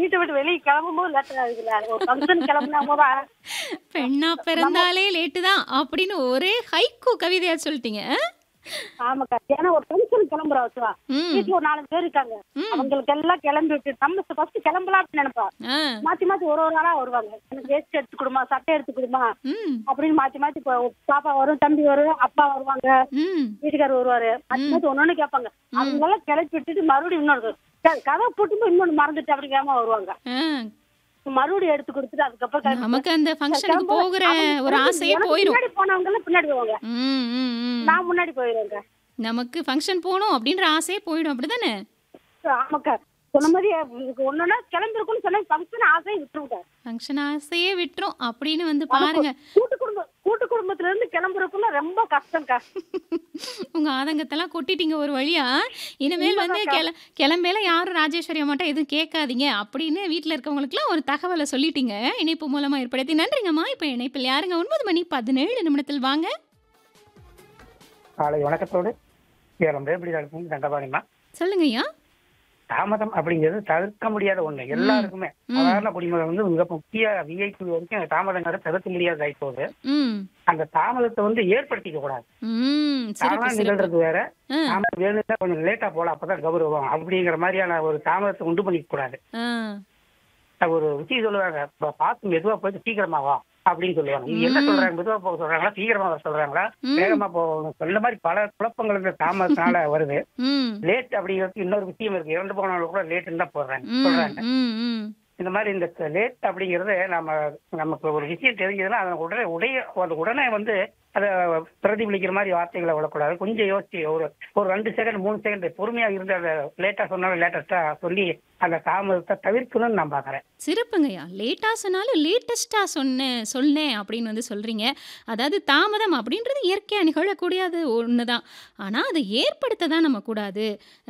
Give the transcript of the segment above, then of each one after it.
வீட்டை விட்டு வெளியே கிளம்பும் போது லேட் ஆகுதுல ஒரு ஃபங்க்ஷன் கிளம்புனா போது பெண்ணா பிறந்தாலே லேட்டு தான் அப்படின்னு ஒரே ஹைக்கூ கவிதையா சொல்லிட்டீங்க ஆ? ஆமாக்கா ஏன்னா ஒரு ஃபங்க்ஷன் கிளம்புறோம் வச்சுவா ம் வீட்டுல ஒரு நாலு பேர் இருக்காங்க ம். அவங்களுக்கு எல்லாம் கிளம்பி விட்டு நம்ம ஃபர்ஸ்ட் கிளம்பலாம் அப்படின்னு நினைப்பா ஆ மாத்தி மாத்தி ஒரு ஒரு ஆளா வருவாங்க எனக்கு வேஸ்ட் எடுத்து கொடுமா சட்டை எடுத்து கொடுமா ம் அப்படின்னு மாத்தி மாத்தி இப்போ பாப்பா வரும் தம்பி வரும் அப்பா வருவாங்க ம் வீட்டுக்காரர் வருவாரு மாத்தி மாத்தி ஒன்னொன்னு கேட்பாங்க அவங்க எல்லாம் கிளப்பி விட்டுட்டு மறுபடியும் இன்னொரு க- கதவை போட்டு இன்னொன்னு மறந்துட்டு அப்படிங்காம வருவாங்க ஆ மறுபடியும் எடுத்து கொடுத்துட்டு அதுக்கப்புறம் கிளம்பி- நமக்கு அந்த ஃபங்க்ஷனுக்கு கிளம்புற- போகிற அவங்க ஒரு எனக்கு ஆசையே எனக்கு போயிடும் முன்னாடி போனவங்க எல்லாம் பின்னாடி போவாங்க ம் ம் ம் நான் முன்னாடி போயிருவேங்க நமக்கு ஃபங்க்ஷன் போகணும் அப்படின்ற ஆசையே போயிடும் அப்படிதானே ஆமாக்கா சொன்ன மாதிரி உங்களுக்கு ஒண்ணுன்னா கிளம்பிருக்குன்னு சொன்னா ஃபங்க்ஷன் ஆசையை விட்டுருங்க ஃபங்க்ஷன் ஆசையே விட்டுரும் அப்படின்னு வந்து பாருங்க கூட்டு குடும்பம் கூட்டு குடும்பத்துல இருந்து கிளம்புறதுக்குள்ள ரொம்ப கஷ்டம்க்கா உங்க ஆதங்கத்தெல்லாம் கொட்டிட்டீங்க ஒரு வழியா இனிமேல் வந்து கிள கிளம்பையில யாரும் ராஜேஸ்வரி அம்மாட்ட எதுவும் கேட்காதீங்க அப்படின்னு வீட்டில் இருக்கவங்களுக்குலாம் ஒரு தகவலை சொல்லிட்டீங்க இணைப்பு மூலமா ஏற்படுத்தி நன்றிங்கம்மா இப்போ இணைப்பில் யாருங்க ஒன்பது மணி பதினேழு நிமிடத்தில் வாங்க காலை வணக்கத்தோடு ஏலம் எப்படி இருக்கும் தண்டபாணிமா சொல்லுங்க ஐயா தாமதம் அப்படிங்கிறது தவிர்க்க முடியாத ஒண்ணு எல்லாருக்குமே சாதாரண குடிமகன் வந்து மிக முக்கிய விஐபி வரைக்கும் தாமதங்கிறது தவிர்க்க முடியாத ஆயிப்போகுது ம் அந்த தாமதத்தை வந்து ஏற்படுத்திக்க கூடாது ம் தானா சிறப்பு சிறப்பு நிகழ்றது வேற ஆ தாமதம் வேணும்னா கொஞ்சம் லேட்டா போலாம் அப்பதான் கௌரவம் அப்படிங்கிற மாதிரியான ஒரு தாமதத்தை உண்டு பண்ணிக்க கூடாது ஆ அது ஒரு விஷயம் சொல்லுவாங்க "பா- பார்த்து மெதுவா போயிட்டு சீக்கிரமா வா அப்படின்னு சொல்லுவாங்க இது என்ன சொல்றாங்க மெதுவா போக சொல்றாங்களா சீக்கிரமா வர சொல்றாங்களா ம். வேகமா போகணும் சொல்ல மாதிரி பல குழப்பங்கள் இந்த தாமதத்தினால வருது ம் லேட் அப்படிங்கிறது இன்னொரு விஷயம் இருக்கு இறந்து போனவங்க கூட லேட்டுன்னு தான் போடுறாங்க ம் சொல்றாங்க ம் ம் இந்த மாதிரி இந்த லேட் அப்படிங்கிறது நம்ம நமக்கு ஒரு விஷயம் தெரிஞ்சதுன்னா அதை உடனே உடைய அது உடனே வந்து அதை பிரதிபலிக்கிற மாதிரி வார்த்தைகளை விடக்கூடாது கொஞ்சம் யோசிச்சு ஒரு ஒரு ரெண்டு செகண்ட் மூணு செகண்ட் பொறுமையா இருந்து அதை லேட்டா சொன்னாலும் லேட்டஸ்டா சொல்லி அந்த தாமதத்தை தவிர்க்கணும்னு நான் பாக்குறேன் சிறப்புங்கய்யா லேட்டாக சொன்னாலும் லேட்டஸ்ட்டாக சொன்னேன் சொன்னேன் அப்படின்னு வந்து சொல்கிறீங்க அதாவது தாமதம் அப்படின்றது இயற்கையாக நிகழக்கூடியது ஒன்று தான் ஆனால் அதை ஏற்படுத்த தான் நம்ம கூடாது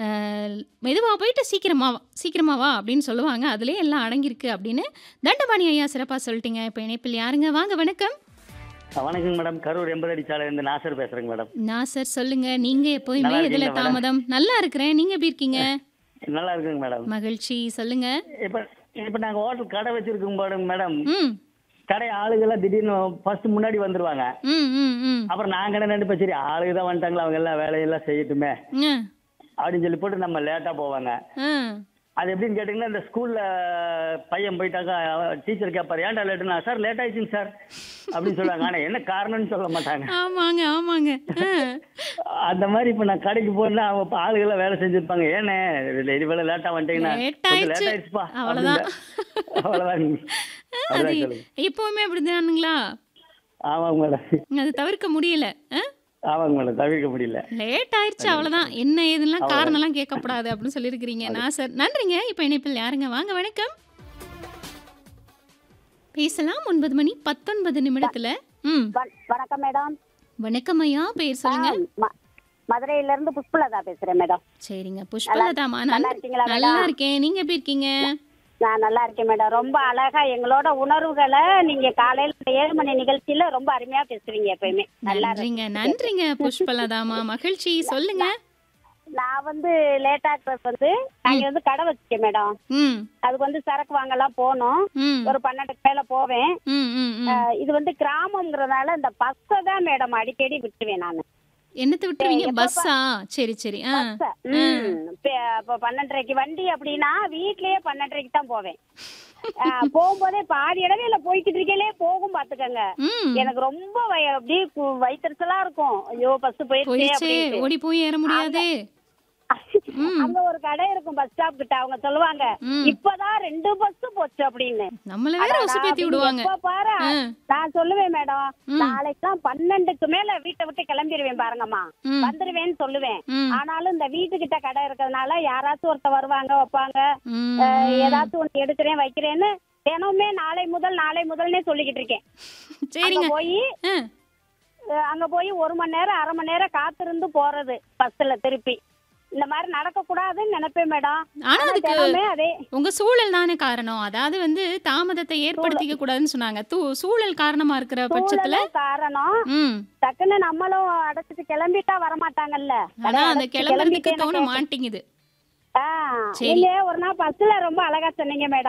மெதுவாக போயிட்டு சீக்கிரமா வா- சீக்கிரமா வா அப்படின்னு சொல்லுவாங்க அதுலேயே எல்லாம் அடங்கியிருக்கு அப்படின்னு தண்டபாணி ஐயா சிறப்பாக சொல்லிட்டீங்க இப்போ இணைப்பில் யாருங்க வாங்க வணக்கம் வணக்கம் மேடம் கரூர் எண்பது அடி சாலையிலிருந்து நாசர் பேசுறேங்க மேடம் நாசர் சொல்லுங்க நீங்கள் எப்போயுமே நல்லா இதில் இருக்கீங்களா மேடம்? தாமதம் நல்லா இருக்கிறேன் நீங்கள் எப்படி இருக்கீங்க நல்லா இருக்குங்க மேடம் மகிழ்ச்சி சொல்லுங்க இப்ப இப்ப நாங்க ஹோட்டல் கடை வச்சிருக்கோம் பாருங்க மேடம் ம் கடை ஆளுகெல்லாம் திடீர்னு ஃபர்ஸ்ட் முன்னாடி வந்துருவாங்க ம் ம் ம் அப்புறம் நாங்க என்ன நினைப்போம் சரி ஆளுங்க தான் வந்துட்டாங்களா அவங்க எல்லாம் வேலையெல்லாம் செய்யட்டுமே ம் அப்படின்னு சொல்லி போட்டு நம்ம லேட்டா போவாங்க ம் அது எப்படின்னு கேட்டீங்கன்னா இந்த ஸ்கூல்ல பையன் போயிட்டாக்கா டீச்சர் கேட்பாரு ஏன்டா லேட்டுனா சார் லேட் ஆயிடுச்சுங்க சார் அப்படின்னு சொல்லுவாங்க ஆனா என்ன காரணம்னு சொல்ல மாட்டாங்க ஆமாங்க ஆமாங்க ஆ. அந்த மாதிரி இப்ப நான் கடைக்கு போனா அவங்க இப்ப ஆளுகெல்லாம் வேலை செஞ்சிருப்பாங்க ஏனே இது வேலை லேட்டா வந்துட்டீங்கன்னா Late கொஞ்சம் ஆயிடுச்சு. லேட் ஆயிடுச்சுப்பா அவ்வளவுதான். அப்படின்னா. அவ்வளவுதான் அது அப்படிதான் சொல்லுங்க எப்பவுமே அப்படிதானுங்களா ஆமாங்க மேடம் அது தவிர்க்க முடியல ஆமாங்க மேடம் தவிர்க்க முடியல லேட் ஆயிடுச்சு அவ்வளவுதான் என்ன ஏதுலாம் காரணம்லாம் கேட்கக்கூடாது அப்படின்னு சொல்லியிருக்கிறீங்க நான் சார் நன்றிங்க இப்போ இணைப்பில் யாருங்க வாங்க வணக்கம் பேசலாம் ஒன்பது மணி பத்தொன்பது நிமிடத்துல ம் வ- வணக்கம் மேடம் வணக்கம் ஐயா பேர் சொல்லுங்க ம- மதுரையில இருந்து புஷ்பலதா பேசுறேன் மேடம் சரிங்க புஷ்பலதாமா நல்லா நான் இருக்கீங்களா நல்லா மேடம்? இருக்கேன் நீங்க எப்படி இருக்கீங்க நான் நல்லா இருக்கேன் மேடம் ரொம்ப அழகா எங்களோட உணர்வுகளை நீங்க காலையில இந்த ஏழு மணி நிகழ்ச்சியில ரொம்ப அருமையா பேசுவீங்க எப்பயுமே நல்லா இருக்கு. நன்றிங்க நன்றிங்க புஷ்பலதாமா மகிழ்ச்சி சொல்லுங்க நான் வந்து லேட்டா வந்து நாங்க வந்து கடை வச்சிருக்கேன் மேடம் ம் அதுக்கு வந்து சரக்கு வாங்கலாம் போனோம் ம் ஒரு பன்னெண்டுக்கு மேல போவேன் ம் ம் ம் அஹ் இது வந்து கிராமம்ங்கிறதுனால இந்த பஸ்ஸை தான் மேடம் அடிக்கடி விட்டுருவேன் நான் என்னத்தை விட்டுருவீங்க பஸ்ஸா சரி சரி ஆ இப்போ பன்னெண்டரைக்கு வண்டி அப்படின்னா வீட்லயே பன்னெண்டரைக்கு தான் போவேன் அஹ் போகும்போதே பாதி இடவேல போய்கிட்டு இருக்கலே போகும் பாத்துக்கங்க ம் எனக்கு ரொம்ப வய- அப்படியே கு- வயித்தெரிச்சலா இருக்கும் ஐயோ பஸ் போயிடுச்சே போயிடுச்சே அப்படின்ட்டு. ஓடி போய் ஏற முடியாது ம். அங்க ஒரு கடை இருக்கும் பஸ் ஸ்டாப் கிட்ட அவங்க சொல்லுவாங்க ம். இப்பதான் ரெண்டு பஸ் போச்சு அப்படின்னு நம்மள வேற அடடா, உசுப்பேத்தி அப்படின்னு விடுவாங்க எப்ப பாரு ஆ. நான் சொல்லுவேன் மேடம் ம். நாளைக்கெல்லாம் பன்னெண்டுக்கு மேல வீட்டை விட்டு கிளம்பிடுவேன் பாருங்கம்மா ம். வந்துருவேன்னு சொல்லுவேன் ம். ஆனாலும் இந்த வீட்டுக்கிட்ட கடை இருக்கிறதுனால யாராச்சும் ஒருத்தர் வருவாங்க வைப்பாங்க ம். அஹ், ஏதாச்சும் ஒண்ணு எடுக்கிறேன் வைக்கிறேன்னு தினமுமே நாளை முதல் நாளை முதல்னே சொல்லிக்கிட்டு இருக்கேன் அங்க சரிங்க போய் ஆ. அஹ், அங்க போய் ஒரு மணி நேரம் அரை மணி நேரம் காத்திருந்து போறது பஸ்ல திருப்பி இந்த மாதிரி நடக்க கூடாதுன்னு நினைப்பேன் மேடம் ஆனா ஆனா அதுக்கு தினமுமே அதே உங்க சூழல் தானே காரணம் அதாவது வந்து தாமதத்தை ஏற்படுத்திக்க கூடாதுன்னு சொன்னாங்க தூ- சூழல் காரணமா இருக்கிற பட்சத்துல சூழலும் காரணம் ம் டக்குன்னு நம்மளும் அடைச்சிட்டு கிளம்பிட்டா வரமாட்டாங்கல்ல அதான் அந்த அடைச்சிட்டு கிளம்புறதுக்கு கிளம்பிட்டேன்னு தோண கேட்டேன். மாட்டேங்குது ஆ, சரி. நீங்க ஒரு நாள் பஸ்ல ரொம்ப அழகா சொன்னீங்க மேடம்